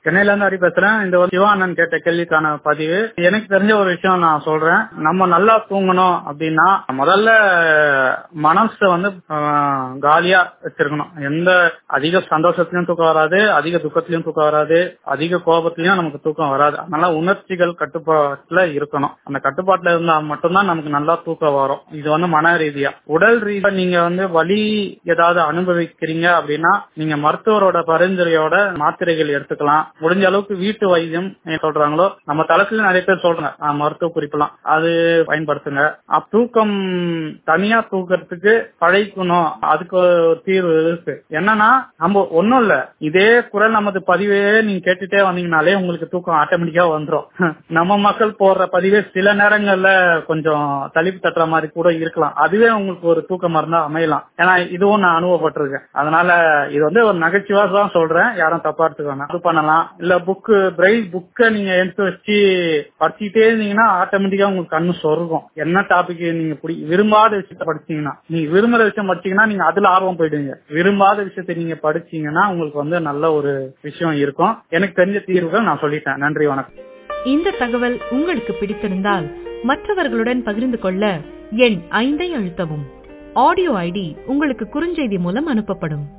சென்னையில இருந்து ஹரி பேசுறேன் இந்த ஒரு சிவானன் கேட்ட கேள்விக்கான பதிவு எனக்கு தெரிஞ்ச ஒரு விஷயம் நான் சொல்றேன் நம்ம நல்லா தூங்கணும் அப்படின்னா முதல்ல மனசை வந்து ஆஹ், காலியா வச்சிருக்கணும் எந்த அதிக சந்தோஷத்திலயும் தூக்கம் வராது அதிக துக்கத்திலயும் தூக்கம் வராது அதிக கோபத்திலயும் நமக்கு தூக்கம் வராது அதனால உணர்ச்சிகள் கட்டுப்பாட்டுல இருக்கணும் அந்த கட்டுப்பாட்டுல இருந்தா மட்டும்தான் நமக்கு நல்லா தூக்கம் வரும் இது வந்து மன ரீதியா உடல் ரீதியா நீங்க வந்து வலி ஏதாவது அனுபவிக்கிறீங்க அப்படின்னா நீங்க மருத்துவரோட பரிந்துரையோட மாத்திரைகள் எடுத்துக்கலாம் முடிஞ்ச அளவுக்கு வீட்டு வைத்தியம் என்ன சொல்றாங்களோ நம்ம தளத்துல நிறைய பேர் சொல்றாங்க ஆஹ், மருத்துவ குறிப்பெல்லாம் அது பயன்படுத்துங்க அப் தூக்கம் தனியா தூக்கறதுக்கு பழைக்கணும் அதுக்கு ஒரு தீர்வு இருக்கு என்னன்னா நம்ம ஒண்ணும் இல்ல இதே குரல் நமது பதிவே நீங்க கேட்டுட்டே வந்தீங்கனாலே உங்களுக்கு தூக்கம் ஆட்டோமேட்டிக்கா வந்துரும் நம்ம மக்கள் போடுற பதிவே சில நேரங்கள்ல கொஞ்சம் தளிப்பு தட்டுற மாதிரி கூட இருக்கலாம் அதுவே உங்களுக்கு ஒரு தூக்க மருந்தா அமையலாம் ஏன்னா இதுவும் நான் அனுபவப்பட்டிருக்கேன் அதனால இது வந்து ஒரு நகைச்சுவா தான் சொல்றேன் யாரும் தப்பா எடுத்துக்க வேணாம் அது பண்ணலாம் இல்ல புக்கு பிரைல் புக்கை நீங்க எடுத்து வச்சு படிச்சுட்டே இருந்தீங்கன்னா ஆட்டோமேட்டிக்கா உங்களுக்கு கண்ணு சொருகும் என்ன டாபிக் நீங்க பிடி விரும்பாத விஷயத்த படிச்சீங்கன்னா நீங்க விரும்புற விஷயம் படிச்சீங்கன்னா நீங்க அதுல ஆர்வம் போயிடுவீங்க விரும்பாத விஷயத்தை நீங்க படிச்சீங்கன்னா உங்களுக்கு வந்து நல்ல ஒரு விஷயம் இருக்கும் எனக்கு தெரிஞ்ச தீர்வுகள் நான் சொல்லிட்டேன் நன்றி வணக்கம் இந்த தகவல் உங்களுக்கு பிடித்திருந்தால் மற்றவர்களுடன் பகிர்ந்து கொள்ள எண் ஐந்தை அழுத்தவும் ஆடியோ ஐடி உங்களுக்கு குறுஞ்செய்தி மூலம் அனுப்பப்படும்